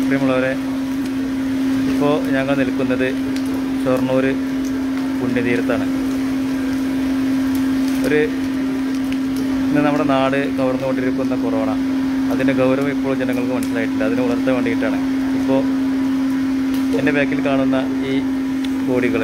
പ്രിയമുള്ളവരെ ഇപ്പോൾ ഞങ്ങൾ നിൽക്കുന്നത് ഷൊർണൂർ പുണ്യതീരത്താണ് ഒരു ഇന്ന് നമ്മുടെ നാട് കവർന്നുകൊണ്ടിരിക്കുന്ന കൊറോണ അതിൻ്റെ ഗൗരവം ഇപ്പോൾ ജനങ്ങൾക്ക് മനസ്സിലായിട്ടില്ല അതിനെ ഉണർത്താൻ വേണ്ടിയിട്ടാണ് ഇപ്പോൾ എൻ്റെ ബാക്കിൽ കാണുന്ന ഈ കോടികൾ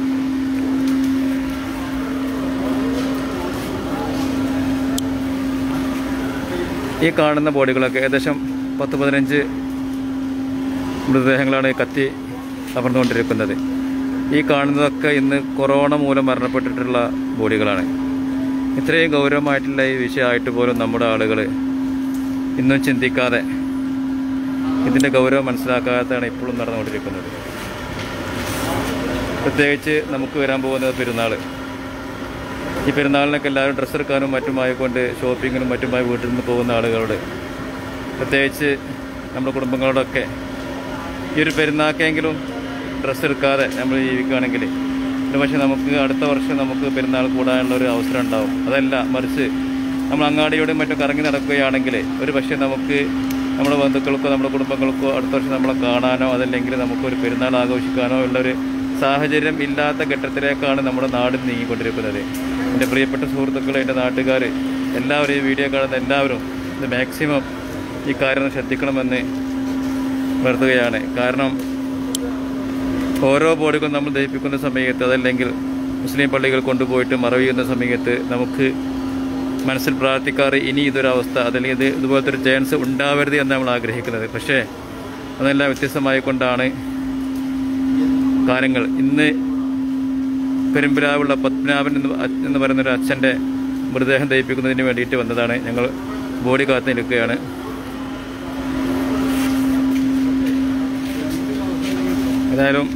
ഈ കാണുന്ന ബോഡികളൊക്കെ ഏകദേശം പത്ത് പതിനഞ്ച് മൃതദേഹങ്ങളാണ് കത്തി അമർന്നുകൊണ്ടിരിക്കുന്നത് ഈ കാണുന്നതൊക്കെ ഇന്ന് കൊറോണ മൂലം മരണപ്പെട്ടിട്ടുള്ള ബോഡികളാണ് ഇത്രയും ഗൗരവമായിട്ടുള്ള ഈ വിഷയമായിട്ട് പോലും നമ്മുടെ ആളുകൾ ഇന്നും ചിന്തിക്കാതെ ഇതിൻ്റെ ഗൗരവം മനസ്സിലാക്കാത്തതാണ് ഇപ്പോഴും നടന്നുകൊണ്ടിരിക്കുന്നത് പ്രത്യേകിച്ച് നമുക്ക് വരാൻ പോകുന്നത് പെരുന്നാൾ ഈ പെരുന്നാളിനൊക്കെ എല്ലാവരും ഡ്രസ്സ് എടുക്കാനും മറ്റുമായി കൊണ്ട് ഷോപ്പിങ്ങിനും മറ്റുമായി വീട്ടിൽ നിന്ന് പോകുന്ന ആളുകളോട് പ്രത്യേകിച്ച് നമ്മുടെ കുടുംബങ്ങളോടൊക്കെ ഈ ഒരു പെരുന്നാക്കെങ്കിലും ഡ്രസ്സ് എടുക്കാതെ നമ്മൾ ജീവിക്കുകയാണെങ്കിൽ ഒരു പക്ഷേ നമുക്ക് അടുത്ത വർഷം നമുക്ക് പെരുന്നാൾ കൂടാനുള്ള ഒരു അവസരം ഉണ്ടാവും അതല്ല മറിച്ച് നമ്മൾ അങ്ങാടിയോടും മറ്റും കറങ്ങി നടക്കുകയാണെങ്കിൽ ഒരു പക്ഷേ നമുക്ക് നമ്മുടെ ബന്ധുക്കൾക്കോ നമ്മുടെ കുടുംബങ്ങൾക്കോ അടുത്ത വർഷം നമ്മളെ കാണാനോ അതല്ലെങ്കിൽ നമുക്കൊരു പെരുന്നാൾ ആഘോഷിക്കാനോ ഉള്ളൊരു സാഹചര്യം ഇല്ലാത്ത ഘട്ടത്തിലേക്കാണ് നമ്മുടെ നാട് നീങ്ങിക്കൊണ്ടിരിക്കുന്നത് എൻ്റെ പ്രിയപ്പെട്ട സുഹൃത്തുക്കൾ എൻ്റെ നാട്ടുകാർ എല്ലാവരും ഈ വീഡിയോ കാണുന്ന എല്ലാവരും ഇത് മാക്സിമം ഈ കാര്യം ഒന്ന് ശ്രദ്ധിക്കണമെന്ന് നിർത്തുകയാണ് കാരണം ഓരോ ബോഡികളും നമ്മൾ ദഹിപ്പിക്കുന്ന സമയത്ത് അതല്ലെങ്കിൽ മുസ്ലിം പള്ളികൾ കൊണ്ടുപോയിട്ട് മറവ് ചെയ്യുന്ന സമയത്ത് നമുക്ക് മനസ്സിൽ പ്രാർത്ഥിക്കാറ് ഇനി ഇതൊരവസ്ഥ അതല്ലെങ്കിൽ ഇത് ഇതുപോലത്തെ ഒരു ചാൻസ് ഉണ്ടാവരുത് എന്ന് നമ്മൾ ആഗ്രഹിക്കുന്നത് പക്ഷേ അതെല്ലാം വ്യത്യസ്തമായിക്കൊണ്ടാണ് കാര്യങ്ങൾ ഇന്ന് പെരുമ്പിലാവുള്ള പത്മനാഭൻ എന്ന് എന്ന് പറയുന്ന ഒരു അച്ഛൻ്റെ മൃതദേഹം ദഹിപ്പിക്കുന്നതിന് വേണ്ടിയിട്ട് വന്നതാണ് ഞങ്ങൾ ബോഡി കാത്തു നിൽക്കുകയാണ് ഏതായാലും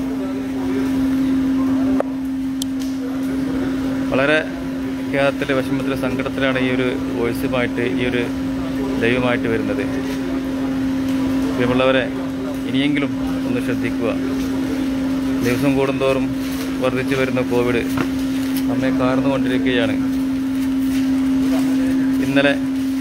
വളരെ കേരളത്തിലെ വിഷമത്തിലെ സങ്കടത്തിലാണ് ഈ ഒരു വോയിസുമായിട്ട് ഈ ഒരു ദൈവമായിട്ട് വരുന്നത് പ്രിയമുള്ളവരെ ഇനിയെങ്കിലും ഒന്ന് ശ്രദ്ധിക്കുക ദിവസം കൂടുന്തോറും വർദ്ധിച്ചു വരുന്ന കോവിഡ് നമ്മെ കാർന്നുകൊണ്ടിരിക്കുകയാണ് ഇന്നലെ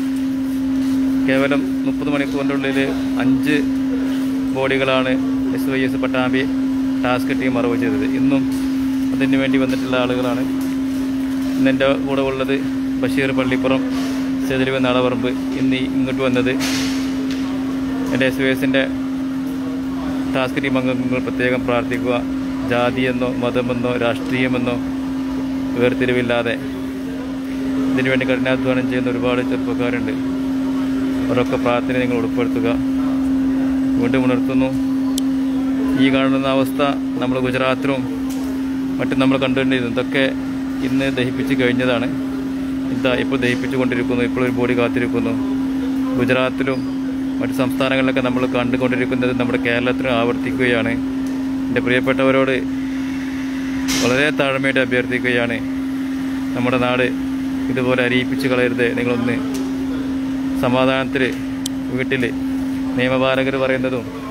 കേവലം മുപ്പത് മണിക്കൂറിനുള്ളിൽ അഞ്ച് ബോഡികളാണ് S Y S Pattambi task team മറവ് ചെയ്തത് ഇന്നും അതിന് വേണ്ടി വന്നിട്ടുള്ള ആളുകളാണ് ഇന്ന് എൻ്റെ കൂടെ ഉള്ളത് ബഷീർ പള്ളിപ്പുറം ചെതിരിവ് നാളപറമ്പ് ഇന്ന് ഇങ്ങോട്ട് വന്നത് എൻ്റെ എസ് വൈ എസിൻ്റെ ടാസ്ക് ടീം അംഗങ്ങൾ പ്രത്യേകം പ്രാർത്ഥിക്കുക ജാതിയെന്നോ മതമെന്നോ രാഷ്ട്രീയമെന്നോ വേർതിരിവില്ലാതെ ഇതിനുവേണ്ടി കഠിനാധ്വാനം ചെയ്യുന്ന ഒരുപാട് ചെറുപ്പക്കാരുണ്ട് അവരൊക്കെ പ്രാർത്ഥന നിങ്ങൾ ഉൾപ്പെടുത്തുക വീണ്ടും ഉണർത്തുന്നു ഈ കാണുന്ന അവസ്ഥ നമ്മൾ ഗുജറാത്തിലും മറ്റും നമ്മൾ കണ്ടുകൊണ്ടിരുന്നു ഇതൊക്കെ ഇന്ന് ദഹിപ്പിച്ച് കഴിഞ്ഞതാണ് ഇതാ ഇപ്പോൾ ദഹിപ്പിച്ചു കൊണ്ടിരിക്കുന്നു ഇപ്പോൾ ഒരു ബോഡി കാത്തിരിക്കുന്നു ഗുജറാത്തിലും മറ്റ് സംസ്ഥാനങ്ങളിലൊക്കെ നമ്മൾ കണ്ടുകൊണ്ടിരിക്കുന്നത് നമ്മുടെ കേരളത്തിലും ആവർത്തിക്കുകയാണ് എൻ്റെ പ്രിയപ്പെട്ടവരോട് വളരെ താഴ്മയായിട്ട് അഭ്യർത്ഥിക്കുകയാണ് നമ്മുടെ നാട് ഇതുപോലെ അരിയിപ്പിച്ച് കളയരുത് നിങ്ങളൊന്ന് സമാധാനത്തിൽ വീട്ടിൽ നിയമപാലകർ പറയുന്നതും